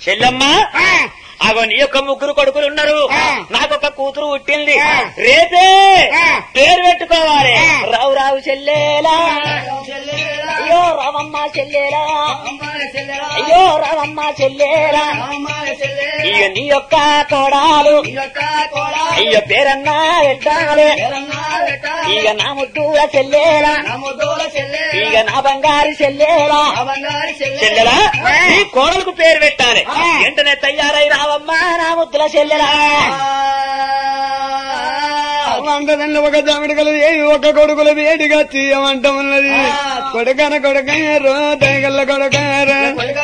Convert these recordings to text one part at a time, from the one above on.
చెల్లమ్మ అగో నీ యొక్క ముగ్గురు కొడుకులు ఉన్నారు నాకొక కూతురు పుట్టింది రేపే పేరు పెట్టుకోవాలి రావు రావు చెల్లేలా అయ్యో రావమ్మ చెల్లేలా అయ్యో రావమ్మ చెల్లేలా ఇక నీ యొక్క కోడాలు అయ్యో పేరన్నా పెట్టాలి ఇక నా ముద్దుల చెల్లేలా ఇక నా బంగారు చెల్లేలా చెల్లెలా నీ కోడలకు పేరు పెట్టాలి వెంటనే తయారై రావమ్మా నా ముద్దుల చెల్లెలా వంటదండ్రి ఒక జామిడికలు ఏవి ఒక కొడుకులు వేడిగా తీయమంట ఉన్నది కొడుకన కొడుకారు దయగల్ల కొడుకారు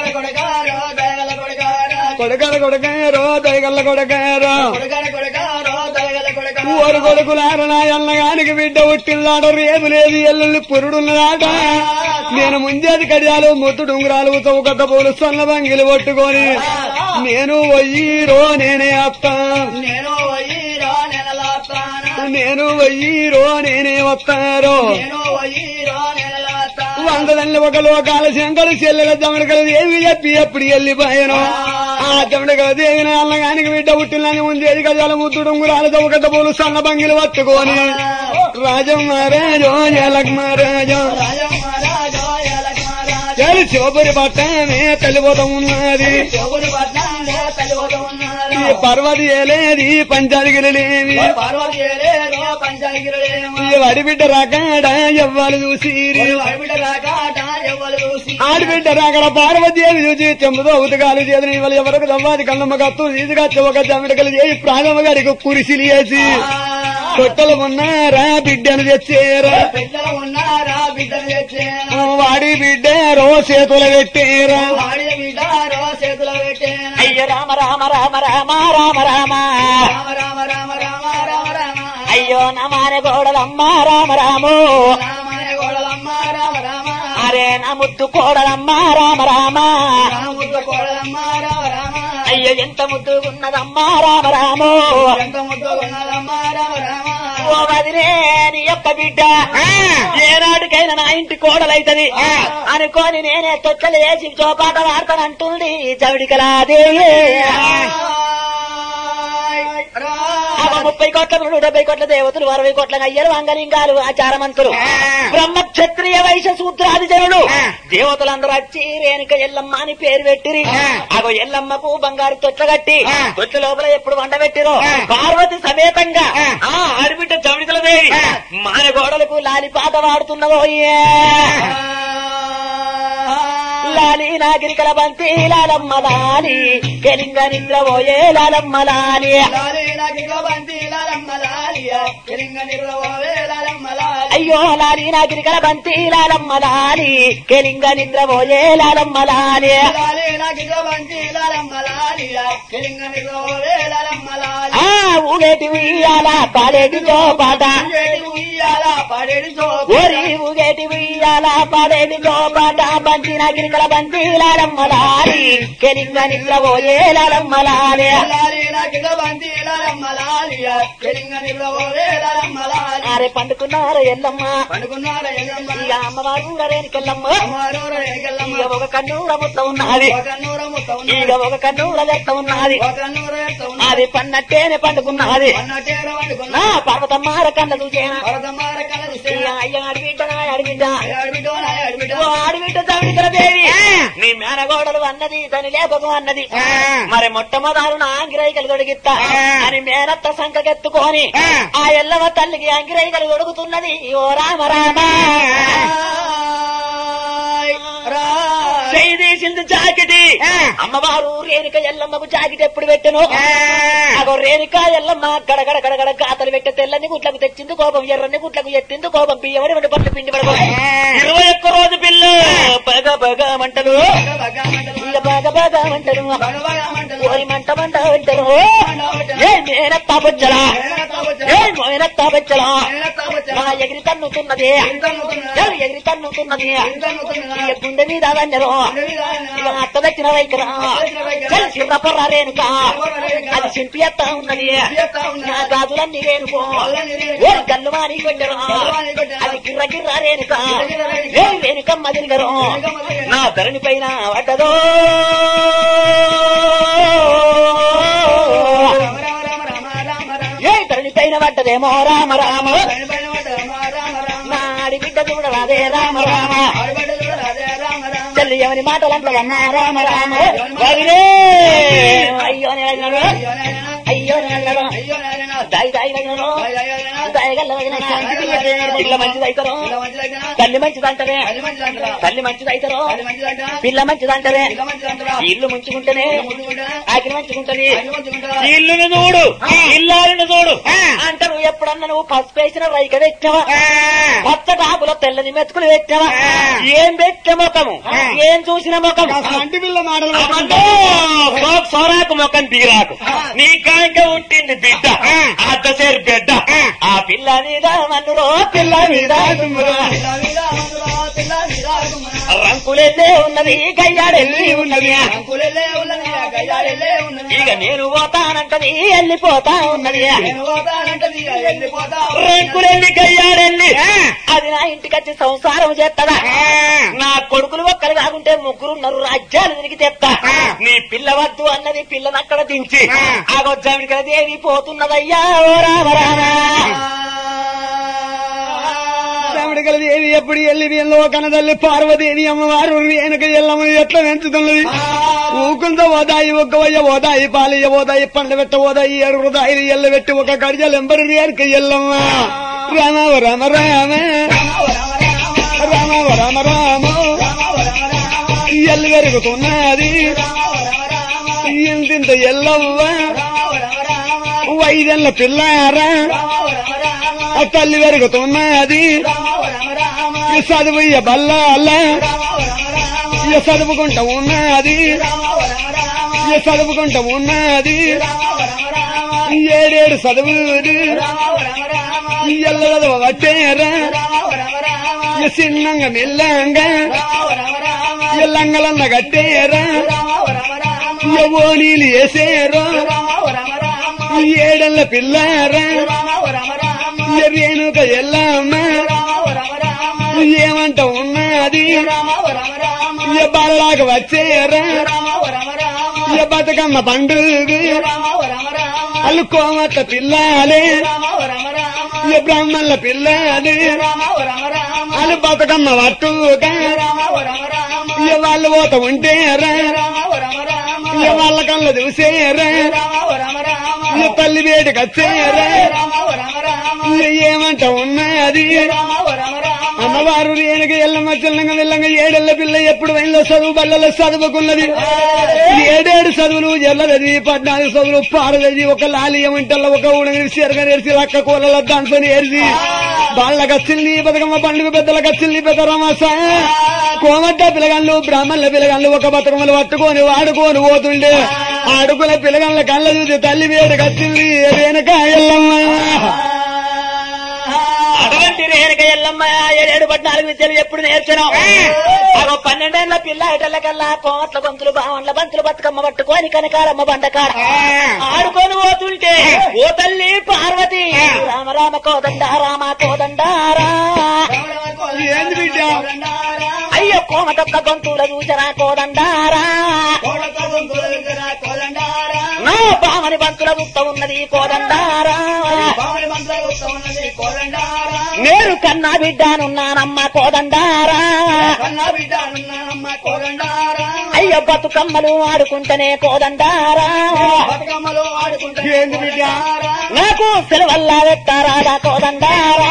కొడుకన కొడుకారు దయగల్ల కొడుకారు ఊరు కొడుకులారు నా ఎల్లగానికి బిడ్డ ఉట్టిల్లాడ రేపు లేదు ఎల్లుల్లి పురుడున్నదాట నేను ముంజేది కడియాలు ముద్దు డుంగురాలు చౌకత పూలు సన్న బంగిలు పట్టుకొని నేను వయ్యిరో నేనే అత్త నేను వయ్యిరా నెలలాస్తానా నేను వయ్యిరో నేనే వస్తారో నేను వయ్యిరా నెలలాస్తానా వందలన్నీ ఒక లోకాల శంకరు చెల్లెల దమడకలు ఏమి చెప్పి ఎప్పుడు వెళ్ళిపోయాను ఆ దమడకల దేవిన అల్లగానికి బిడ్డ పుట్టినని ఉందేది గజాల ముద్దు డొంగురాలు చౌకత పూలు సన్న బంగిలు పట్టుకొని రాజమ్మ రాజో జలక్మ రాజో రాజమ్మ రాజా ఎలక్మ రాజా చలి చోపరి పట్టమే తల్లిపోత ఉన్నది చెవులు పట్నంలో తల్లివత ఈ ఉన్నారు పర్వతి ఏలేది పంచాదిగిరి లేని పార్వతీయులేరో పంచాగిరులేమో ఈ వడిబిడ్డ రకాడ ఎవ్వరు చూసిరి అడవిడ రాకాట ఎవరు చూసి ఆడబిడ్డ రాకడ పార్వతీదేవి చూసి చెంబుతో ఉతకాలు చేతులు ఇవాళ ఎవరికి దవ్వాది కళ్ళమ్మ కత్తు తీసుకొచ్చి ఒక జమిడకలు చేసి ప్రాణమ్మ గారికి కురిసిలి వేసి కొట్టలు ఉన్నారా బిడ్డను తెచ్చేరా బిడ్డలు ఉన్నారా బిడ్డలు తెచ్చేనా వాడి బిడ్డ రో చేతులు పెట్టేరా వాడి బిడ్డారో చేతులు పెట్టేనా అయ్య రామ రామ రామ రామ రామ రామ రామ రామ రామ రామ రామ రామ అయ్యో నమాన కోడలమ్మ రామ రాము రామనే గోడలమ్మ రామ రామ అరే నా ముద్దు కోడలమ్మ రామ రామ రాముద్ద గోడలమ్మ రామ రామ అయ్యో ఎంత ముద్దు ఉన్నదమ్మ రామ రాము ఎంత ముద్దు ఉన్నదమ్మ రామ రామ ఓ వదిలే నీ యొక్క బిడ్డ ఏనాటికైనా నా ఇంటి కోడలైతది అనుకోని నేనే తొచ్చలు వేసి చోపాట వాడతానంటుంది చవిడికలాదేవి అవ ముప్పై కోట్ల నుండి డెబ్బై కోట్ల దేవతలు అరవై కోట్ల అయ్యలు అంగలింగాలు ఆచారమంతులు బ్రహ్మ క్షత్రియ వైశ్య సూత్రాది జనుడు దేవతలందరూ వచ్చి రేణుక ఎల్లమ్మ అని పేరు పెట్టిరి అగో ఎల్లమ్మకు బంగారు తొట్ల కట్టి తొట్ల లోపల ఎప్పుడు వండ పెట్టిరో పార్వతి సమేతంగా ఆ ఆడబిడ్డ చవిడికల దేవి మాన గోడలకు లాలి పాట వాడుతున్నదో లాలి నాగిరికల బంతి లాలమ్మ లాలి కెలింగ నిద్ర పోయే లాలమ్మ లాలి అయ్యో లాలి నాగిరికల బంతి లాలమ్మ లాలి కెలింగ నిద్ర పోయే లాలమ్మ లాలి ఆ ఊగేటి ఉయ్యాల పాడేటి జోపాట ఓరి ఊగేటి ఉయ్యాల పాడేటి జోపాట బంతి నాగిరికల బంతి లాలమ్మ లాలి కెలింగ నిద్ర పోయే లాలమ్మ లాలి అరే పండుకున్నారు ఎల్లమ్మ పండుకున్నాడు ఇక అమ్మవారు రేణుకెళ్ళమ్మ ఇక ఒక కన్నూర ముద్ద ఉన్నది ఇక ఒక కన్నూర లెక్క ఉన్నది అది పన్నట్టేనే పండుకున్నది నా పర్వతమ్మార కన్న చూసేనా ఇక అయ్య అడిగిట్ట అడిగిట్ట ఓ ఆడబిడ్డ తమిళ దేవి నీ మేనగోడలు అన్నది తని లేపకు అన్నది మరి మొట్టమొదలు నా అంగిరైకలు తొడిగిత్తా అని మేనత్త సంకకెత్తుకొని ఆ ఎల్లవ తల్లికి అంగిరైకలు తొడుగుతున్నది ఓ రామ రామ చేయి తీసింది జాకెటి అమ్మవారు రేణుక ఎల్లమ్మకు జాకెట్ ఎప్పుడు పెట్టను అగో రేణుక ఎల్లమ్మ గడగడ గడగడ గాతలు పెట్టే తెల్లని గుట్లకు తెచ్చింది కోపం ఎర్రని గుట్లకు ఎత్తింది కోపం బియ్యమని రెండు పట్లు పిండి పడబో ఇరవై ఒక్క రోజు పిల్ల బగ బగ మంటలు ఇక బాగా బాగా మంటలు ఓ మరి మంట మంట పెట్టరు ఏ నేనత్తా బొచ్చలా ఏ మోయనత్తా బొచ్చలా నా ఎగిరి తన్నుతున్నది ఏ ఎగిరి తన్నుతున్నది ఇక గుండె మీద వన్నెరు ఇక అత్త దచ్చిన వైఖరా చిన్నపర్ర రేణుక అది చింపి ఎత్తా ఉన్నది నా గాజులన్నీ రేణుకో ఏ గల్లు మాని కొట్టరు అది గిర్ర గిర్ర రేణుక ఏ రేణుకమ్మ తిరిగరు నా ధరణి పైన పడ్డదో ఏ ధరణి పైన పడ్డదేమో రామ రామ నా ఆడి బిడ్డ చూడరాదే రామ రామ చెల్లి ఎవరి మాటలు అంటదన్నా రామ రామ వదిలే అయ్యో నేను అయ్యో నేను దాయి దాయి వదినను దాయగల్ల వదిన పిల్ల మంచిదైతరు తల్లి మంచిదంటదే తల్లి మంచిదైతరు పిల్ల మంచిదంటదే ఇల్లు ముంచుకుంటేనే ఆకిలి మంచుకుంటది ఇల్లుని చూడు ఇల్లారిని చూడు అంటారు ఎప్పుడన్నా నువ్వు పసుపు వేసిన రైక పెట్టావా కొత్త టాపులో తెల్లని మెతుకులు పెట్టావా ఏం పెట్టే ముఖము ఏం చూసిన ముఖము అంటి పిల్ల మాటలు అమ్మో, సోప్ సోరాకు ముఖం తీరాకు నీ కాంక పుట్టింది బిడ్డ అద్దసేరు బిడ్డ ఆ పిల్ల మీద మన్నురో పిల్ల మీద దుమ్మురో. రంకులెల్లే ఉన్నది గయ్యాడెల్లి ఉన్నది ఇక నేను పోతానంటది వెళ్ళిపోతా ఉన్నది రంకులెల్లి గయ్యాడెల్లి అది నా ఇంటికి వచ్చి సంసారం చేస్తదా నా కొడుకులు ఒక్కరు కాకుంటే ముగ్గురున్నారు రాజ్యాలు తిరిగి తెస్తా నీ పిల్ల వద్దు అన్నది పిల్లని అక్కడ దించి ఆగొచ్చామిడి కదా దేవి పోతున్నదయ్యా ఓ రామ రామ దేవి దేవి ఎప్పుడు ఎల్లి వీళ్ళలో కనదల్లి పార్వదేవి అమ్మవారు వెనుక ఎల్లమని ఎట్లా పెంచుతున్నది ఊకుంత ఓదాయి ఒక్క వయ్య ఓదాయి పాలియ ఓదాయి పండబెట్ట ఓదాయి ఎరువు దాయి ఎల్ల పెట్టి ఒక గడిజలు ఎంబరి రేరుక ఎల్లమ్మ రామ రామ రామ రామ రామ రామ ఎల్లు పెరుగుతున్నది ఇంతింత ఎల్లవ్వ వైదెల్ల పిల్లారా ఆ తల్లి పెరుగుతున్నది ఈ చదువు ఇయ్య బల్లాల ఇక చదువుకుంటా ఉన్నది ఇక చదువుకుంటా ఉన్నది ఏడేడు చదువులు ఎల్ల చదువు వచ్చేరా ఇక చిన్నంగా మెల్లంగా ఇక లంగలన్న కట్టేరా ఇక ఓనీలు వేసేరా ఏడల్ల పిల్లారా ఇక రేణుక ఎల్లమ్మ ఏమంట ఉన్నది ఇక బలలాగా వచ్చేరా ఇక బతుకమ్మ పండుగ అల్లు కోమట్ల పిల్లాలే ఇక బ్రాహ్మణుల పిల్లాలే అల్లు బతుకమ్మ పట్టుగా ఇక వాళ్ళు పోత ఉంటేరా ఇక వాళ్ళ కళ్ళ చూసేరా ఇక తల్లి వేడికి వచ్చేరా ఇక ఏమంట ఉన్నది అమ్మవారు రేణుక ఎల్లమ్మ చిల్లంగా వెళ్ళంగా ఏడెళ్ళ పిల్ల ఎప్పుడు వెళ్ళో చదువు బల్లలో చదువుకున్నది ఏడేడు చదువులు ఎల్లదది పద్నాలుగు చదువులు పారదది ఒక లాలియం ఇంటల్లో ఒక ఊడని చెరగ నేర్చి లక్క కూలలో దాంతో నేర్చి వాళ్ళకి వచ్చింది బతుకమ్మ పండుగ పెద్దలకు వచ్చింది పెద్ద రమాస కోమట్ట పిలగన్లు బ్రాహ్మణుల పిలగన్లు ఒక బతుకమ్మలు పట్టుకొని వాడుకొని పోతుండే అడుగుల పిలగన్ల కళ్ళ చూసి తల్లి వేడికి వచ్చింది రేణుక ఎల్లమ్మ అటువంటి రేణుక ఎల్లమ్మ ఏడేడు పద్నాలుగు విద్యలు ఎప్పుడు నేర్చున్నాం అగో పన్నెండేళ్ల పిల్ల ఇటల కల్లా కోట్ల గొంతులు బావన్ల బంతులు బతుకమ్మ పట్టుకొని కనకారమ్మ బండకాడ ఆడుకొని పోతుంటే ఓ తల్లి పార్వతి రామ రామ కోదండ రామ కోదండారా ఏంది బిడ్డ అయ్యో కోమటొక్క గొంతుల చూచరా కోదండారా నా బామని బంతుల గుప్త ఉన్నది కోదండారా నేను కన్నా బిడ్డానున్నానమ్మ కోదండారా అయ్యో బతుకమ్మలు ఆడుకుంటేనే కోదండారా ఏంది బిడ్డ నాకు సెలవల్లా పెట్టారాదా కోదండారా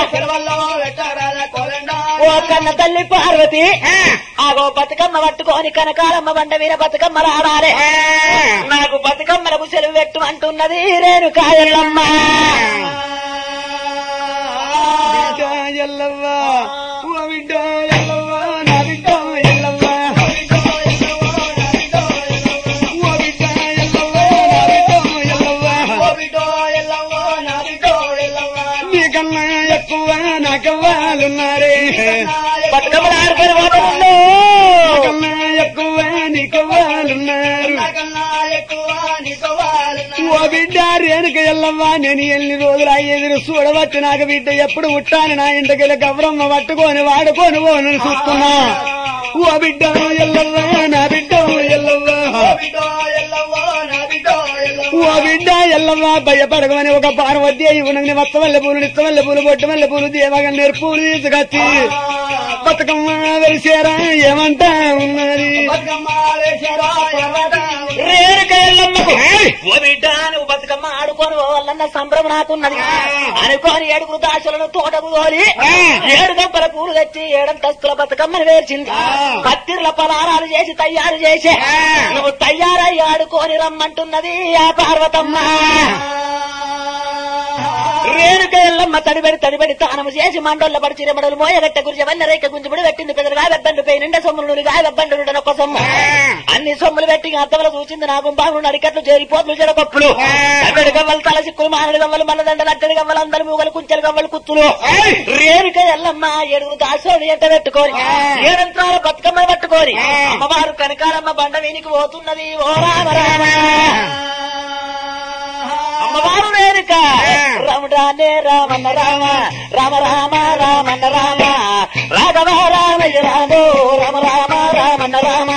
ఓ కన్న తల్లి పార్వతి ఆగో బతుకమ్మ పట్టుకొని కనకాలమ్మ బండ మీద బతుకమ్మలు ఆడాలి నాకు బతుకమ్మలకు సెలవు పెట్టు అంటున్నది రేణు కాయలమ్మ బిడ్డ ఎల్లవ్వ ఓ బిడ్డ ఎల్లవ్వ నా బిడ్డ ఎల్లవ్వ ఓ బిడ్డ ఎల్లవ్వ నీకెవ్వాలున్నారే బతుకమ్మలు ఆడుకొని పోతున్నాడు కన్నా ఎక్కువ నీకెవ్వాలున్నారు ఓ బిడ్డ రేణుక ఎల్లవ్వా నేను ఎన్ని రోజులు అయ్యేది చూడవచ్చు నాకు బిడ్డ ఎప్పుడు పుట్టాను నా ఇంటికి గౌరమ్మ పట్టుకొని వాడుకొని పోను చూస్తున్నా ఓ బిడ్డ ఎల్లవ్వా నా బిడ్డ ఎల్లవ్వా ఓ బిడ్డ ఎల్లవ్వా భయపడగమని ఒక పార్వతి అయి ఉన్నది వత్తవల్ల పూలు నిత్తవల్ల పూలు బొట్టవల్ల పూలు దేవగా నేర్పూలు తీసుకొచ్చి బతుకమ్మ వెలిసేరా ఏమంటా ఉన్నది రేణుక ఎల్లమ్మకు ఓ బిడ్డ నువ్వు బతుకమ్మ ఆడుకొని పోవాలన్న సంభ్రమ నాకున్నది అనుకోని ఏడుగురు దాసులను తోటకు తోలి ఏడు గంపల పూలు తెచ్చి ఏడంతస్తుల బతుకమ్మని వేర్చింది పత్తిర్ల పలారాలు చేసి తయారు చేసి నువ్వు తయారై ఆడుకొని రమ్మంటున్నది ఆ పార్వతమ్మ రేణుక ఎల్లమ్మ తడిబడి తడిబడి తానము చేసి మండోళ్ళ పడి చిరమడలు మోయగట్ట గురించి వల్ల రేఖ గుంజుబడి పెట్టింది పెద్దలు గాయబెబ్బండు పై నిండా సొమ్ములు గాయబెబ్బండు ఒక సొమ్ము అన్ని సొమ్ములు పెట్టి అద్దవల చూసింది నాకు బాగుండు నడికట్లు చేరిపోతులు చెడకొప్పులు అక్కడి గవ్వలు తల సిక్కులు మానడి గవ్వలు మల్లదండలు అక్కడి గవ్వలు అందరు మూగలు కుంచెలు గవ్వలు కుత్తులు రేణుక ఎల్లమ్మ ఏడుగురు దాసోని ఎంట పెట్టుకొని ఏడంత్రాల బతుకమ్మ పట్టుకొని అమ్మవారు కనకాలమ్మ బండ వీనికి పోతున్నది ఓ రామ రామ అమ్మవారు రేణుక రాముడానే రామన్న రామ రామ రామ రామన్న రామ రాఘవ రామయ్య రామో రామ రామ రామన్న రామ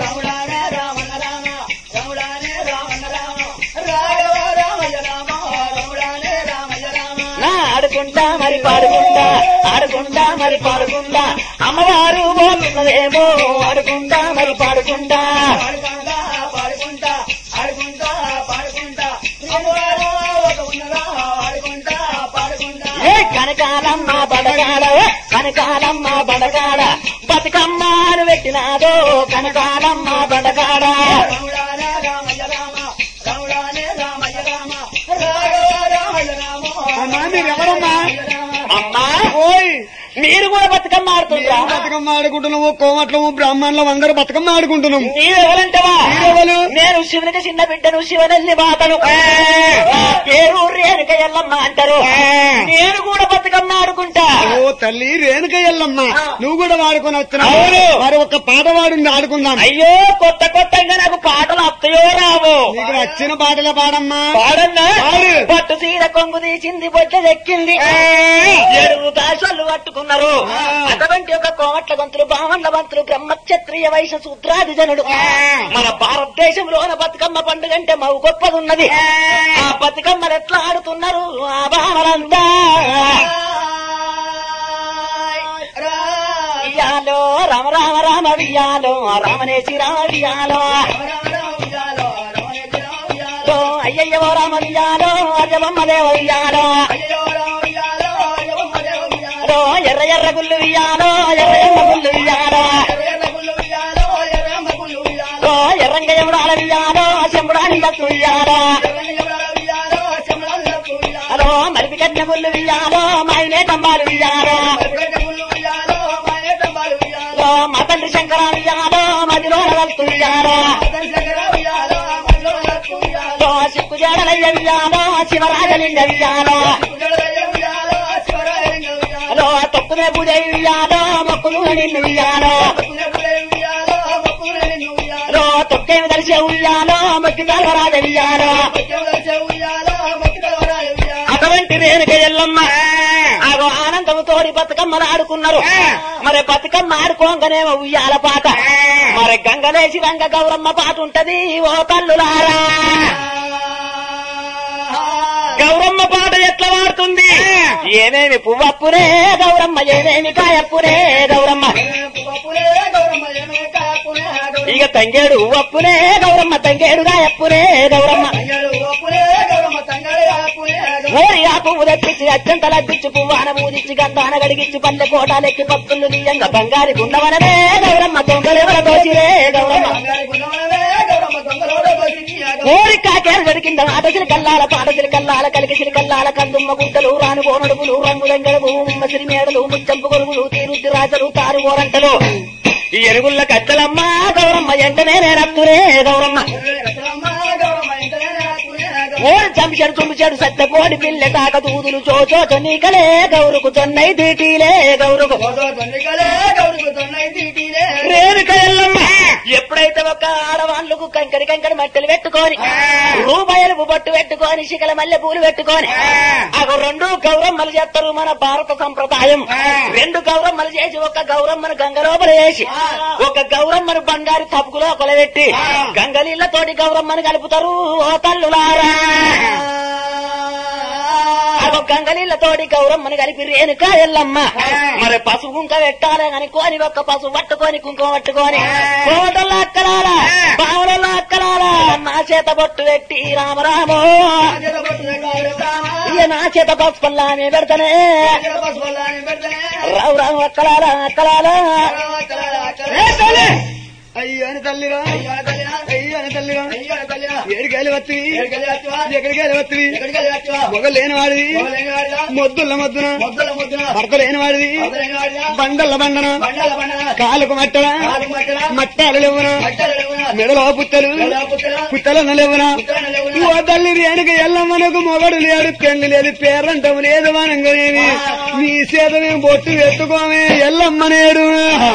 నా ఆడుకుంటా మరి పాడుకుంటా ఆడుకుంటా మరి పాడుకుంటా అమ్మవారు పోతున్నదేమో ఆడుకుంటా మరి పాడుకుంటా ఏ కనకాలమ్మ బడగాడ కనకాలమ్మ బడగాడ బతుకమ్మను పెట్టినాదో కనకాలమ్మ బడగాడ అమ్మా మీరెవరమ్మా అమ్మా ఓయ్ మీరు కూడా బతుకమ్మ ఆడుతుండ్రా బతుకమ్మ ఆడుకుంటున్నాము కోమట్లము బ్రాహ్మణులు అందరూ బతుకమ్మ ఆడుకుంటున్నాం నీవెవరంటవా మీరెవరు? నేను శివునికి చిన్న బిడ్డను శివనల్లి బాతను నా పేరు రేణుక ఎల్లమ్మ అంటారు నేను కూడా బతుకమ్మ ఆడుకుంటా ఓ తల్లి రేణుక ఎల్లమ్మ ఆ. నువ్వు కూడా వాడుకొని వస్తున్నావు అవును. మరి ఒక పాట వాడింది ఆడుకుందాం అయ్యో కొత్త కొత్తగా నాకు పాటలు అత్తయో రావు నీకు నచ్చిన పాటలే పాడమ్మా పాడన్నా పాడు. పట్టు తీర కొంగు తీసింది బొట్ట ఎక్కింది ఏడుగురు దాసాలు పట్టుకున్నారు అటువంటి ఒక కోమట్ల బంతులు బామట్ల బంతులు బ్రహ్మక్షత్రియ వైశ్య సూత్రాది జనుడు మన భారతదేశంలోన బతుకమ్మ పండుగ అంటే మవు గొప్పదున్నది ఆ బతుకమ్మలు ఎట్లా ఆడుతున్నారు ఆ బామలంతా ఇయ్యాలో రామ రామ రామ వియ్యాలో రామనేసి రామ వియ్యాలో ఓ అయ్యయ్యో రామ వియ్యాలో అజబమ్మ దేవ వియ్యాలో ఓ ఎర్ర ఎర్ర గుళ్ళు వియ్యాలో ఎర్ర ఎర్ర గుళ్ళు వియ్యాలో ఓ ఎర్రంగ ఎముడాల వియ్యాలో చెంబుడాని బస్సు వియ్యాలో హలో మరిపి కట్టిన గుళ్ళు వియ్యాలో మాయనే కంబాలు వియ్యాలో ఓ మా తండ్రి శంకర వియ్యాలో మదిలో వెళ్తూ వియ్యాలో ఓ సిక్కు జడలయ్య వియ్యాలో శివరాజలింగ వియ్యాలో హలో తొక్కునే పూజ వియ్యాలో మొక్కులు నిన్ను వియ్యాలో హలో తొక్కేమి దర్శే ఉయ్యాలో మొక్కి గల్వరాజ వియ్యాలో అటువంటి రేణుక ఎల్లమ్మ ఆగో ఆనందము తోడి బతుకమ్మలు ఆడుకున్నారు మరి బతుకమ్మ ఆడుకోగానేమో ఉయ్యాల పాట మరి గంగలేసి రంగ గౌరమ్మ పాట ఉంటది ఓ తల్లులారా గౌరమ్మ పాట ఎట్లా వాడుతుంది ఏమేమి పువ్వప్పురే గౌరమ్మ ఏమేమి కాయప్పురే గౌరమ్మ ఇక తంగేడు ఉవ్వప్పురే గౌరమ్మ తంగేడు కాయప్పురే గౌరమ్మ ఓరి ఆ పువ్వు తెప్పించి అత్యంతలు అద్దించి పువ్వాన పూజించి గంధాన గడిగించి పల్లె కోటాలెక్కి పత్తులు నీయంగా బంగారి గుండవనరే గౌరమ్మ దొంగలెవర దోచిరే గౌరమ్మ ఓరి కాకేరు దొరికింద ఆటసిరి కల్లాల పాటసిరి కల్లాల కలికిసిరి కల్లాల కందుమ్మ గుంటలు రాను కోనడుపులు రంగులంగడలు ఉమ్మసిరి మేడలు ముచ్చంపు గొరుగులు తీరుద్ది రాజలు తారు ఓరంటలు ఈ ఎరుగుళ్ళ కట్టెలమ్మ గౌరమ్మ ఎంటనే నేనత్తురే గౌరమ్మ ఓడి చంపిచాడు చుంపిచాడు సత్య కోడి పిల్ల కాక దూదులు చోచో చొన్నికలే గౌరుకు చొన్నై తీటీలే గౌరుకు రేణుక ఎల్లమ్మ ఎప్పుడైతే ఒక ఆడవాళ్ళకు కంకరి కంకరి మట్టెలు పెట్టుకొని రూపాయలు బొట్టు పెట్టుకొని శిఖల మల్లె పూలు పెట్టుకొని అగో రెండు గౌరమ్మలు చేస్తారు మన భారత సంప్రదాయం రెండు గౌరమ్మలు చేసి ఒక గౌరమ్మను గంగ లోపల వేసి ఒక గౌరమ్మను బంగారు తప్పుకులో కొలబెట్టి గంగలీళ్లతోటి గౌరమ్మను కలుపుతారు ఓ తల్లులారా అగో గంగలీళ్లతోటి గౌరమ్మని కలిపి రేణుక ఎల్లమ్మ మరి పసుపు కుంక పెట్టాలి అని కోని ఒక్క పసుపు పట్టుకొని కుంకుమ పట్టుకొని కోటల్లో అక్కలారా బావులలో అక్కలారా నా చేత బొట్టు పెట్టి రామరామో ఇక నా చేత పసుపల్లానే పెడతానే రావు రావు అక్కలారా అక్కలారా అయ్యో అని తల్లిరా అయ్యో అని తల్లిరా ఏడికెళ్ళి వచ్చి ఎక్కడికి వచ్చి మొగ లేని వాడిది మొద్దుల మొద్దున భర్త లేని వాడిది బండల బండన కాలుకు మట్టన మట్టాలు లేవున మెడలో పుట్టలు పుట్టలను లేవున ఓ తల్లి రేణుక ఎల్లమ్మనకు మొగడు లేడు పెళ్లి లేదు పేరంటం లేదు మనంగనేమి నీ చేత మేము బొట్టు పెట్టుకోమే ఎల్లమ్మనేడు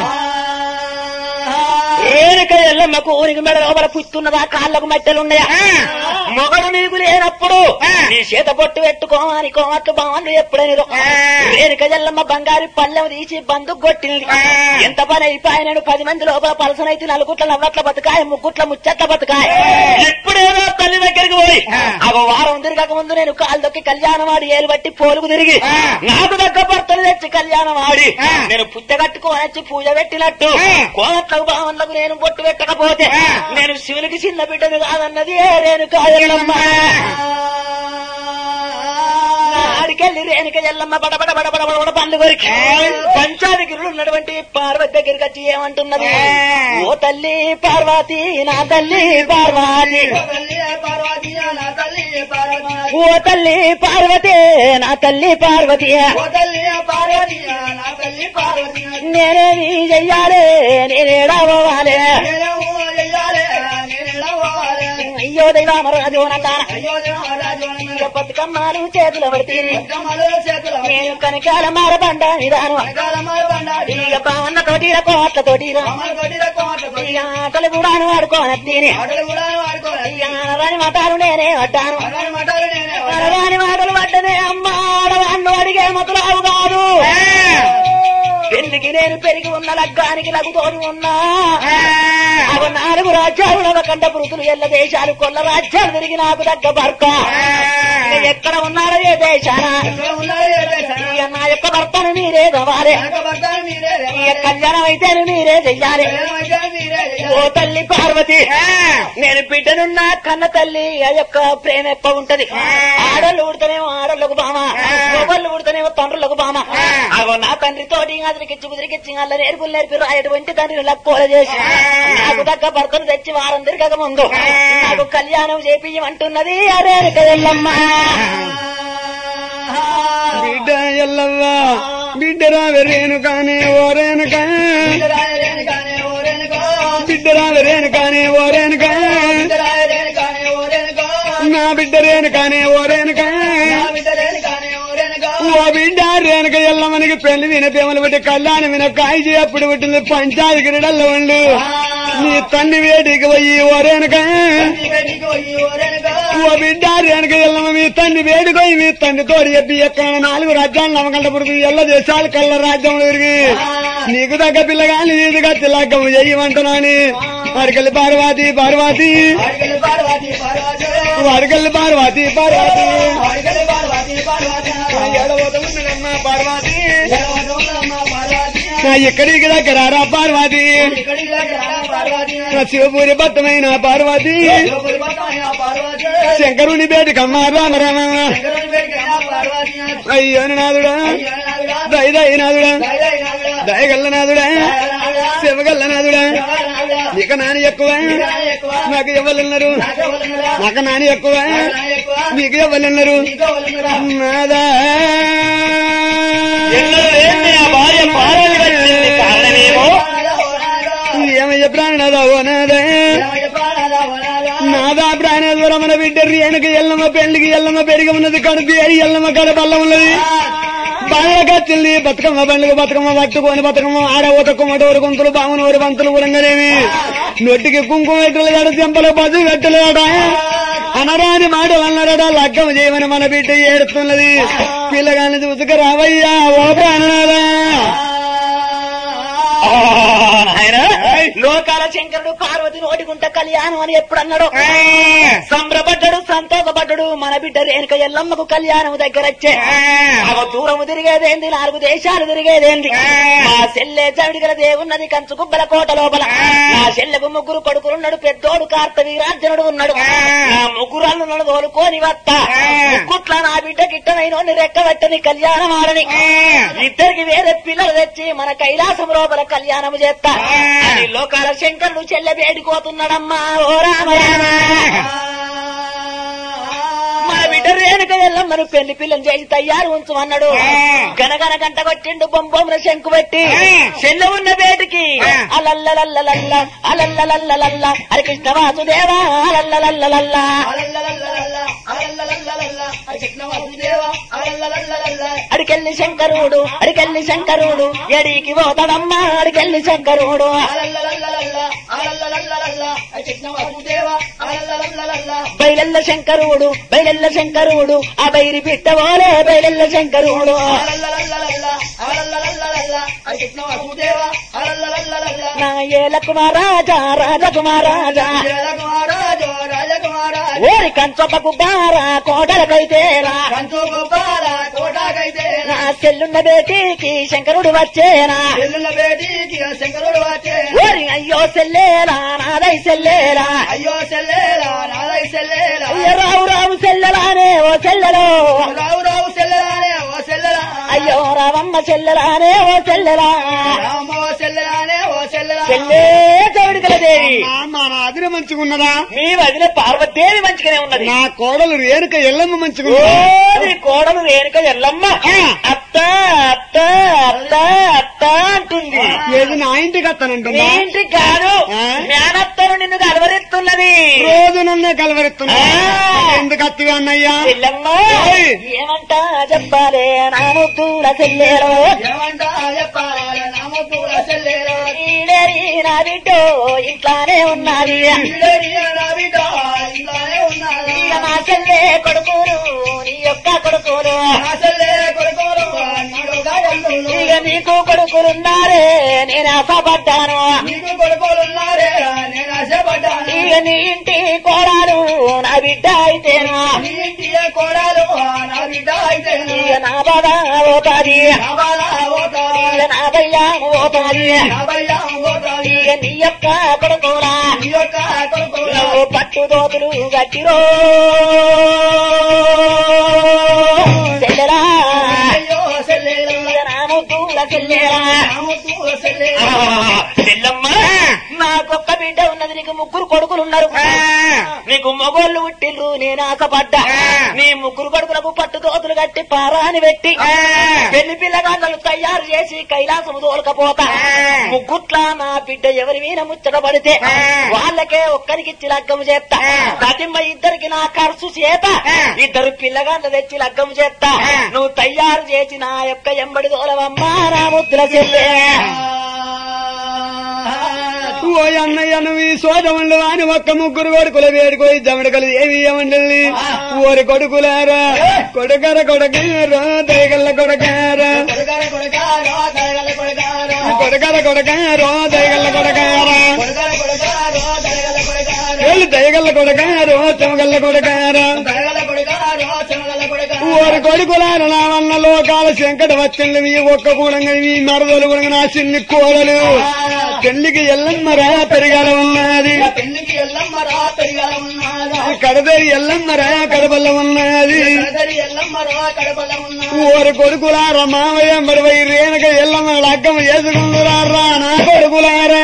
రేణుక ఎల్లమ్మకు ఊరికి మెడ లోపల పుచ్చున్నదా కాళ్ళకు మట్టెలున్నాయా మొగడు నీకు లేనప్పుడు నీ చేత బొట్టు పెట్టుకోమని కోమట్లు బాగుండు ఎప్పుడైనా రేణుక ఎల్లమ్మ బంగారు పల్లెం తీసి బందు కొట్టింది ఎంత పని అయిపోయినాడు పది మంది లోపల పలసనైతే నలుగుట్ల నవ్వట్ల బతుకాయ ముగ్గుట్ల ముచ్చట్ల బతుకాయ ఇప్పుడేదో తల్లి దగ్గరికి పోయి అగో వారం తిరగక ముందు నేను కాలు దొక్కి కళ్యాణం ఆడి ఏలు బట్టి పోలుకు తిరిగి నాకు దగ్గర భర్తలు తెచ్చి కళ్యాణం ఆడి నేను పుట్ట కట్టుకోనొచ్చి పూజ పెట్టినట్టు కోమట్లకు భావనలకు నేను బొట్టు పెట్టకపోతే నేను శివునికి చిన్న బిడ్డను కాదన్నది రేణుక ఎల్లమ్మ ఆడికెళ్ళి రేణుక ఎల్లమ్మ బడబడ బడబడ బడబడ పండు కొరికి పంచాధిగిరులు ఉన్నటువంటి పార్వతి దగ్గరికి వచ్చి ఏమంటున్నది ఓ తల్లి పార్వతి నా తల్లి పార్వతి ఓ తల్లి పార్వతి నా తల్లి పార్వతి నేనేమి చెయ్యాలి నేనేడా పోవాలి అయ్యో దైవామరాజు నందాన బతుకమ్మాలు చేతులు పడితే నేను కనకాల మారబండ నిదాను ఇక బావన్న తోటి కోట్ల తోటి ఇక ఆటలు కూడా ఆడుకోనత్తిని ఇక ఆడవాని మాటలు నేనే పడ్డాను ఆడవాని మాటలు పడ్డనే అమ్మ ఆడవాళ్ళు అడిగే మొదలావు కాదు పెళ్లికి నేను పెరిగి ఉన్న లగ్గానికి లగుతోని ఉన్నా అవి నాలుగు రాజ్యాలు నవకండ పురుతులు ఎల్ల దేశాలు కొల్ల రాజ్యాలు తిరిగి నాకు దగ్గ భర్త ఇక ఎక్కడ ఉన్నారో ఏ దేశాన ఇక నా యొక్క భర్తను మీరే కావాలి ఇక కళ్యాణం అయితే మీరే చెయ్యాలి ఓ తల్లి పార్వతి నేను బిడ్డనున్న కన్న తల్లి ఆ యొక్క ప్రేమ ఎక్కువ ఉంటది ఆడళ్ళు ఉడితేనేమో ఆడళ్ళకు బామ మొగళ్ళు ఉడితేనేమో తండ్రులకు బామ అగో నా తండ్రి తోటి అతనికిచ్చి కుదిరికిచ్చి అల్ల నేర్పులు నేర్పి రాయటువంటి తండ్రి లక్కోల చేసి నాకు తగ్గ భర్తను తెచ్చి వారం తిరగక ముందు నాకు కళ్యాణం చేపియమంటున్నది అరే కదల్లమ్మా బిడ్డ ఎల్లవ్వ బిడ్డ రావరేను కానీ ఓరేను బిడ్డ రావరేను కానీ ఓరేను నా బిడ్డ రేను కానీ ఓరేను ఓ బిడ్డ రేణుక ఎల్లమ్మనికి పెళ్లి విన ప్రేమలు బట్టి కళ్యాణం విన కాయి అప్పుడు పుట్టింది పంచాయతీ గిరిడల్లో ఉండు నీ తండ్రి వేడికి పోయి ఓరేనుక ఓ బిడ్డ రేణుక ఎల్లమ్మ మీ తండ్రి వేడుకోయి మీ తండ్రి తోడు చెప్పి ఎక్కడ నాలుగు రాజ్యాలు నమ్మకంట పుడుతు ఎల్ల దేశాలు కళ్ళ రాజ్యం తిరిగి నీకు తగ్గ పిల్లగాని నీదిగా తిలకం చెయ్యమంటున్నాని వాడికెళ్ళి పార్వతి పార్వతి వాడికెళ్ళి పార్వతి పార్వతి ఏడవతమున్నదమ్మా పార్వతి నా ఎక్కడికి దగ్గర రా పార్వతి నా శివపూరి భక్తమైన పార్వతి శంకరుని బేటికమ్మ రామ రామ అయ్యో నాదుడా దయదయ నాదుడా దయగల్ల నాదుడా శివగల్ల నాదుడా ఇక నాని ఎక్కువ నాకు ఎవరున్నారు నాకు నాని ఎక్కువ మీకు ఎవరున్నారు నాదా భార్య పార్వతి వచ్చింది కారణమేమో ఏమయ్య ప్రాణనాదా ఓ నాదా నా మాదా ప్రాణేశ్వర మన బిడ్డ రేణుక ఎల్లమ్మ పెళ్లికి ఎల్లమ్మ పెరిగి ఉన్నది కడుపు ఎల్లమ్మ కడ బల్ల ఉన్నది బాగా కచ్చింది బతుకమ్మ పండుగ బతుకమ్మ పట్టుకొని బతుకమ్మ ఆడ ఊత కుమ్మటోరు గుంతులు బామును ఊరు బంతులు ఉరంగనేమి నొట్టికి కుంకుమ ఎట్టులు గడ చెంపలు పదు కట్టలేట అనరాని మాటలు అన్నారట లగ్గం చేయమని మన బిడ్డ ఏడుతున్నది పిల్లగాని చూసుకు రావయ్యా ఓ ప్రాణనారా లోకాల శంకరుడు పార్వతి నోటికుంట కళ్యాణం అని ఎప్పుడు అన్నాడు సంబరపడ్డాడు సంతోషపడ్డాడు మన బిడ్డ రేణుక ఎల్లమ్మకు కళ్యాణం దగ్గర వచ్చే అవ దూరము తిరిగేదేంది నాలుగు దేశాలు తిరిగేదేంది మా చెల్లె చవిడిగల దేవున్నది కంచు కుబ్బల కోట లోపల నా చెల్లెకు ముగ్గురు కొడుకులున్నాడు పెద్దోడు కార్తవీరార్జునుడు ఉన్నాడు నా ముగ్గురాళ్ళు నన్ను తోలుకొని వస్తా ముక్కుట్ల నా బిడ్డ గిట్టనైన రెక్క పెట్టని కళ్యాణం ఆడని ఇద్దరికి వేరే పిల్లలు తెచ్చి మన కైలాసం లోపల కళ్యాణం చేస్తా అని లోకాల శంకరుడు చెల్లె వేడుకోతున్నాడమ్మా ఓ రామ రామ మన బిడ్డ రేణుక ఎల్లమ్మను పెళ్లి పిల్లని చేసి తయారు ఉంచమన్నాడు గనగన గంట కొట్టిండు బొమ్మన శంకు పెట్టి చెల్ల ఉన్న బేటికి అలల్లలల్లలల్ల అలల్లలల్లలల్ల హరి కృష్ణ వాసుదేవా అలల్లలల్లలల్ల అడికెళ్ళి శంకరుడు అడికెళ్ళి శంకరుడు ఎడికి పోతాడమ్మా అడికెళ్ళి శంకరుడు బయలెల్ల శంకరుడు బయలెల్ల శంకరుడు ఆ బైరి పిట్టవాలే బయలెల్ల శంకరుడు నా ఏల కుమారాజా రాజకుమారాజా ఓరి కంచొప్పకు బారా కోటలకైతేరా నా చెల్లున్న బేటీకి శంకరుడు వచ్చేనా శంకరుడు వచ్చే ఓరి అయ్యో సెల్లేరా నాదై సెల్లేరా అయ్యో సెల్లేలా నాదై సెల్లేలా అయ్యో రావు రావు సెల్లరానే ఓ సెల్లెలో రావు రావు సెల్లరానే ఓ సెల్లరా అయ్యో రావమ్మ చెల్లెలానే ఓ చెల్లెలా రామ ఓ సెల్లరానే ఓ సెల్లరా చెల్లే చౌడికల దేవి మా నాదిన మంచిగున్నదా మీ వదిన పార్వతీదేవి మంచిగానే ఉన్నది నా కోడలు రేణుక ఎల్లమ్మ ఓ మంచిగున్నదా నీ కోడలు రేణుక ఎల్లమ్మ అత్త అత్త అత్త అత్త అంటుంది ఏది నా ఇంటికి నీ వస్తానంటుందా ఇంటికి కాదు ఆ? మేనత్తను నిన్ను కలవరిస్తున్నది రోజు నన్నే కలవరిస్తున్నా ఆ. ఎందుకు అత్తివి అన్నయ్యా చెల్లమ్మ ఓయ్. ఏమంటా చెప్పాలే నా ముద్దుల చెల్లెలో ఏమంటా చెప్పాలి నామూల సెల్లేరా ఈడేరి నా బిడ్డో ఇంట్లానే ఉన్నది నా బిడ్డ ఇలానే ఉన్నారా ఇక నా చెల్లె కొడుకులు నీ యొక్క కొడుకులు నా సెల్లే కొడుకోరు నీడు గాయలు ఇక నీకు కొడుకులున్నారే నేను ఆశపడ్డాను నీకు కొడుకోలున్నారే నేను ఆశపడ్డాను ఇక నీ ఇంటి కోడాలు నా బిడ్డ అయితేను నీ ఇంటి కోడాలు నా బిడ్డ అయితే ఇక నా బాధ పోతాది నా బాల పోతాది ఇక నా భయ్యా పోతాది నా బల్ల పోతాది ఇక నీ యొక్క కొడుకులా నీ యొక్క కొడుకోలు నువ్వు పట్టు దోతులు గట్టిరో చెల్లెలా అయ్యో సెల్లేరా ఇక నా ముద్దుల చెల్లెలా నామూల సెల్లేరా చెల్లమ్మ నాకొక్క బిడ్డ ఉన్నది నీకు ముగ్గురు కొడుకులు ఉన్నారు నీకు మొగోళ్ళు పుట్టిండ్రు నేను ఆశపడ్డా నీ ముగ్గురు కొడుకులకు పట్టు దోతులు కట్టి పారాని పెట్టి పెళ్లి పిల్లగాళ్ళను తయారు చేసి కైలాసము తోలకపోతా ముగ్గుట్లా నా బిడ్డ ఎవరి మీద ముచ్చట పడితే వాళ్ళకే ఒక్కరికి లగ్గము చేస్తా ప్రతిమ్మ ఇద్దరికి నా ఖర్చు చేత ఇద్దరు పిల్లగాళ్ళు తెచ్చి లగ్గము చేస్తా నువ్వు తయారు చేసి నా యొక్క ఎంబడి దోలవమ్మా నా ముద్దుల చెల్లె ఓ అన్నయ్య నువ్వు ఈ సోదములు అని ఒక్క ముగ్గురు కొడుకుల వేడుకోయి జమడకలు ఏవి ఏమండి ఓరి కొడుకులారా కొడుకర కొడకారా దయగల్ల కొడకారా కొడుకార కొడుకారో తరగల కొడుకారో కొడకర కొడకారో దయగల్ల కొడకారా కొడుకార కొడుకారో తరగల కొడుకారో ఏళ్ళు దయగల్ల కొడకారో చెమగల్ల కొడకారా తరగల కొడుకారో చెమగల కొడుకారో ఓరి కొడుకులారా నా వల్ల లోకాల శంకట వచ్చింది మీ ఒక్క కూడా మీ మరదలు కూడా నా చిన్ని కోడలు పెళ్లికి ఎల్లమ్మరా పెరగాల ఉన్నది పెళ్లికి ఎల్లమ్మ రాత్రిగా ఉన్నారా కడదేరి ఎల్లమ్మరా కడబల్ల ఉన్నది కడదరి ఎల్లమ్మ రా కడపల ఉన్నా ఓరి కొడుకులారా మామయ్య మరి వై రేణుక ఎల్లమ్మ లగ్గం చేసుకుంటున్నారా నా కొడుకులారా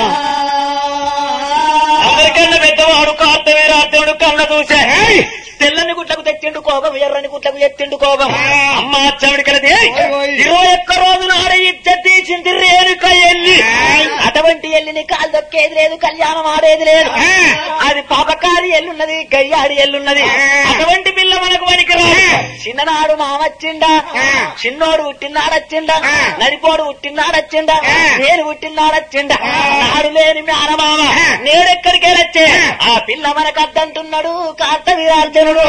అందరికన్నా పెద్దవాడు కార్తవీరార్జునుడు కళ్ళ చూసే తెల్లని గుట్లకు తెచ్చిండు కోపం ఎర్రని గుట్లకు ఎత్తిండు కోపం అమ్మ చవిడికలది ఓయ్. ఇరవై ఒక్క రోజు నాడ ఇచ్చ తీసింది రేణుక ఎల్లి అటువంటి ఎల్లిని కాలు దొక్కేది లేదు కళ్యాణం ఆడేది లేదు అది పాపకారి ఎల్లున్నది గయ్యాడి ఎల్లున్నది అటువంటి పిల్ల మనకు పనికిరాదు చిన్ననాడు మామచ్చిండా చిన్నోడు పుట్టినాడచ్చిండా నడిపోడు పుట్టినాడచ్చిండా నేను పుట్టినాడచ్చిండా నాడు లేని మేనమామ నేడెక్కడికి వచ్చే ఆ పిల్ల మనకు అద్దంటున్నాడు కార్త వీరార్జునుడు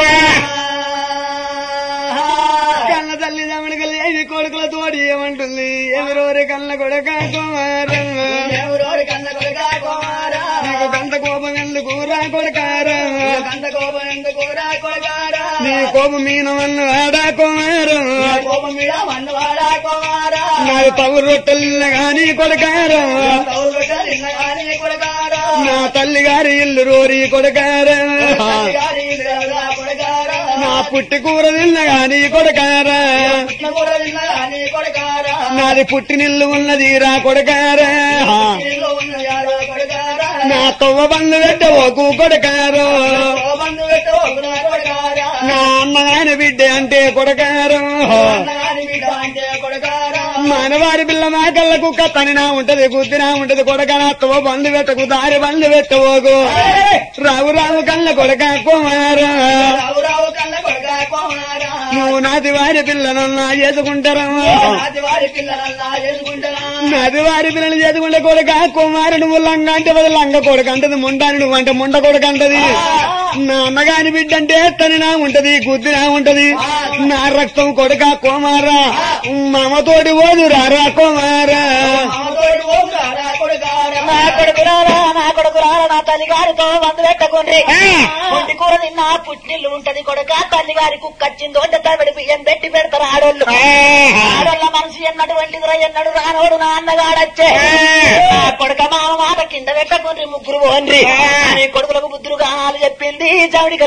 కన్న తల్లి దమడికి లేని కొడుకుల తోడి ఏమంటుంది ఎవరోరి కన్న కొడక కుమారం ఎవరోరి కన్న కొడుకా కుమారా నీకు కంత కోపం ఎందుకు రా కొడకారా కంద కోపం ఎందుకు రా కొడుకారా నీ కోపం మీనవన్ను ఆడా కుమారం కోపం మీద మన్నవాడా కుమారా నాకు తవ్వు రొట్టెలు గాని కొడకారా కౌలు కానీ కొడుకారా నా తల్లి గారి ఇల్లు రోరి కొడకారా గారి రా కొడుకారా నా పుట్టి కూర తిన్న గాని కొడకారా కృష్ణ కూడా కానీ కొడుకారా నాది పుట్టినిల్లు ఉన్నది రా కొడకారా ఇల్లు ఉన్న యారో కొడుకారా నా తొవ్వ బంధు పెట్టవోకు కొడకారు బంధు పెట్టు ఒకరా కొడుకారా నా అన్నగాని బిడ్డ అంటే కొడకారు అన్నగారి బిడ్డ అంటే కొడుకారా మనవారి పిల్ల మాకల్ల కుక్క తనినా ఉంటది గుద్దినా ఉంటది కొడక నా తొవ్వ బంధు పెట్టకు దారి బంధు పెట్టవోకు రావు రావు కళ్ళ కొడక కుమారా రావు రావు కన్న కొడుకా కుమారా నువ్వు నాది వారి పిల్లనన్నా చేసుకుంటారా నాటి వారి పిల్లలల్లా చేసుకుంటారా నది వారి పిల్లలు చేసుకుంటే కొడుక కుమారు నువ్వు లంగ అంటే వదిలి లంగ కొడుకు అంటది ముండాని నువ్వు అంటే ముండ కొడుకు అంటది నా అన్నగాని బిడ్డ అంటే తనినా ఉంటది గుద్దినా ఉంటది నా రక్తం కొడుక కుమారా మామతోటి పోదు రారా కుమారా మామతోటి పోకురారా కొడుకారా నా కొడుకు రారా నా కొడుకు రారా నా తల్లి గారితో మందు పెట్టకుండ్రి పుట్టి కూర తిన్నా పుట్టిల్లు ఉంటది కొడుక తల్లి గారి కుక్కచ్చింది వంట తవిడి బియ్యం పెట్టి పెడతారు ఆడోళ్ళు ఆడోళ్ళ మనసు ఎన్నటువంటిది రా ఎన్నడు రానోడు నా అన్నగాడచ్చే నా కొడుక మామ మాట కింద పెట్టకుండ్రి ముగ్గురు పోండ్రి అని కొడుకులకు బుద్ధులు గానాలు చెప్పింది చవిడి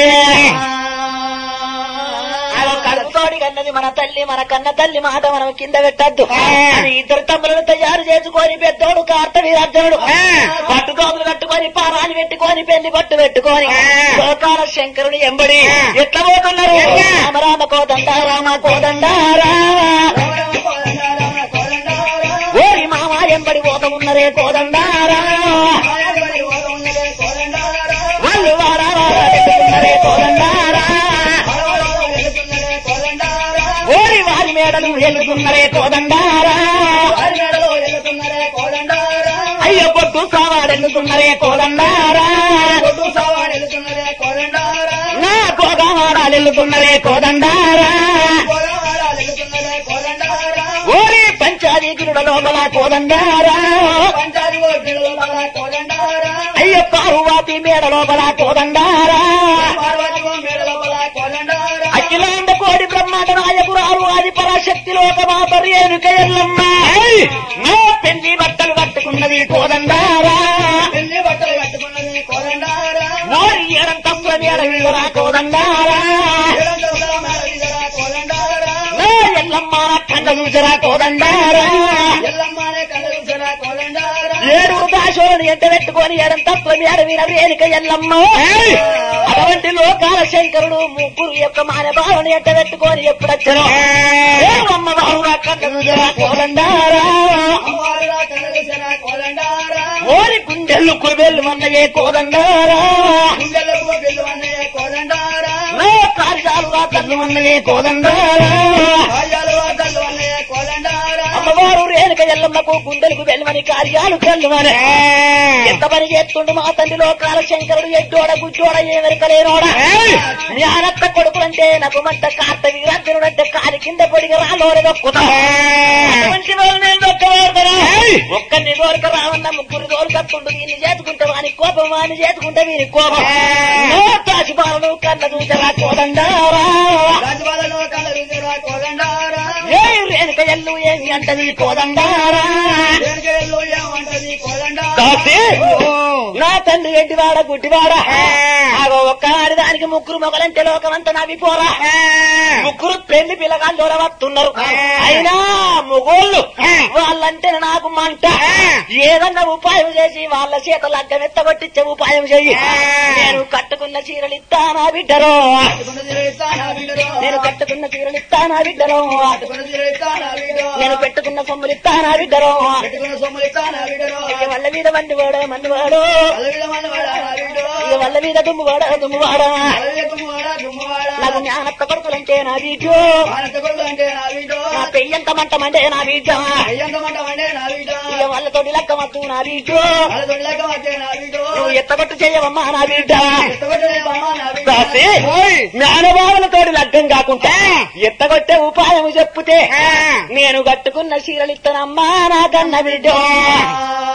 కడుపుతోడి కన్నది మన తల్లి మన కన్న తల్లి మాట మనం కింద పెట్టద్దు అని ఇద్దరు తమ్ములను తయారు చేసుకొని పెద్దోడు కార్త వీరార్జునుడు పట్టుకోములు కట్టుకొని పారాలు పెట్టుకొని పెళ్లి పట్టు పెట్టుకొని లోకాల శంకరుడు ఎంబడి ఎట్లా పోతున్నారు రామ రామ కోదండ రామ కోదండారా ఓరి మామ ఎంబడి పోత ఉన్నరే కోదండారా వాళ్ళు వారా వారా పెట్టుకున్నరే కోదండారా ఓరి వారి మేడలు ఎల్లుతున్నరే కోదండారా అయ్య పొట్టు సావాడెల్లుతున్నరే కోదండారా నా కోదావాడాలు ఎల్లుతున్నరే కోదండారా ఓరి పంచాదీకుల లోపల కోదండారా అయ్య పారువాతి మేడ లోపల కోదండారా అఖిలాండ కోడి బ్రహ్మాండ నాయకురాలు ఆది పరాశక్తి లోక మాతర్యేనుక ఎల్లమ్మ నా పెళ్లి బట్టలు కట్టుకున్నది కోదండారా బట్టలు కట్టుకున్నది కోరండారా ఓరి ఎడంతప్పుల మేడ వీడరా కోదండారా కోరండారా నా ఎల్లమ్మ కన్న చూసరా కోదండారా ఎల్లమ్మనే కలగుసరా కోరండారా ఏడు దాశోలను ఎంట పెట్టుకొని ఎడంతప్పుల మేడ వీడ రేణుక ఎల్లమ్మ అటువంటి లోకాల శంకరుడు ముగ్గురు యొక్క మానభావన ఎంట పెట్టుకొని ఎప్పుడొచ్చను అమ్మ బాబురా కన్న చూసరా కోదండారా అమ్మవారురా కలగుసరా కోరండారా ఓరి గుండెలు కుబెల్లు అన్నయే కోదండారా గుండెలకు పిల్లవనే కోరండారా నా కార్యాలుగా తల్లు అన్నయే కోదండారా రాజాలు వాదలు అనే కోరండారా అమ్మవారు రేణుక ఎల్లమ్మకు గుండెలకు వెళ్ళమని కార్యాలు కల్లుమని ఎంత పని చేస్తుండు మా తండ్రి లోకాల శంకరుడు ఎడ్డోడ గుడ్డోడ ఏమెరకలేనోడ జ్ఞానత్త కొడుకులంటే నాకు మంట కార్త వీరార్జునుడు అంటే కాలి కింద పొడిగా రాలోరెదొక్కుతా అటువంటి వాళ్ళు నేను దొక్కవాడతారా ఒక్కరిని దోరక రావన్న ముగ్గురు దోరకత్తుండు వీని చేసుకుంటే వాని కోపం వాని చేసుకుంటే వీని కోపం తాజిబాలను కన్న చూసరా కోదండారా రాజబాలలో కలగుసరా కోరండారా ఏ రేణుక ఎల్లు ఏమి అంటది కోదండారా దేనికెళ్ళు ఏమంటది కోరండారా కాసి నా తండ్రి ఎంటివాడ గుడ్డివాడ ఆగో ఒక్క ఆడిదానికి ముగ్గురు మొగలంటే లోకమంతా నవ్విపోరా ముగ్గురు పెళ్లి పిల్లగాళ్ళు దొరవస్తున్నారు అయినా మొగోళ్ళు వాళ్ళంటే నాకు మంట ఏదన్నా ఉపాయం చేసి వాళ్ళ చేత లగ్గం ఎత్తగొట్టించే ఉపాయం చెయ్యి నేను కట్టుకున్న చీరలు ఇస్తానా బిడ్డరో కట్టుకున్న తిరుగుతానా వీడరో నేను కట్టుకున్న చీరలు ఇస్తానా బిడ్డరో కట్టుకున్న తిరుగుతానా వీడరో నేను పెట్టుకున్న సొమ్ములు ఇస్తానా బిడ్డరో పెట్టుకున్న సొమ్ములు ఇస్తానా వీడరో వల్ల మీద మంది వాడ మంది వాడు అలవిడ మనవాడ నావిడో ఇక వల్ల మీద దుమ్ము వాడ దుమ్ము వాడ అలవిడ దుమ్మువాడ దుమ్మువాడ నాకు జ్ఞానత్త కొడుకులంటే నా బీజు భారత కొడుకు అంటే నావిడో నా పెయ్యంత మంట మంటే నా బీజ అయ్యంతమంట అంటే నావిడో ఇక వాళ్ళతోటి లెక్క మత్తు నా బీజు వాళ్ళ దొడ్లక వచ్చే నావిడో నువ్వు ఎత్తగొట్టు చేయవమ్మా నా బీజ ఎత్తగొట్టలే బామ్మ నావిడో రాసి ఓయ్. జ్ఞానభావనతోటి లగ్గం కాకుండా ఎత్తగొట్టే ఉపాయం చెప్పుతే నేను కట్టుకున్న చీరలు ఇస్తానమ్మా నా కన్న బిడ్డ ఆ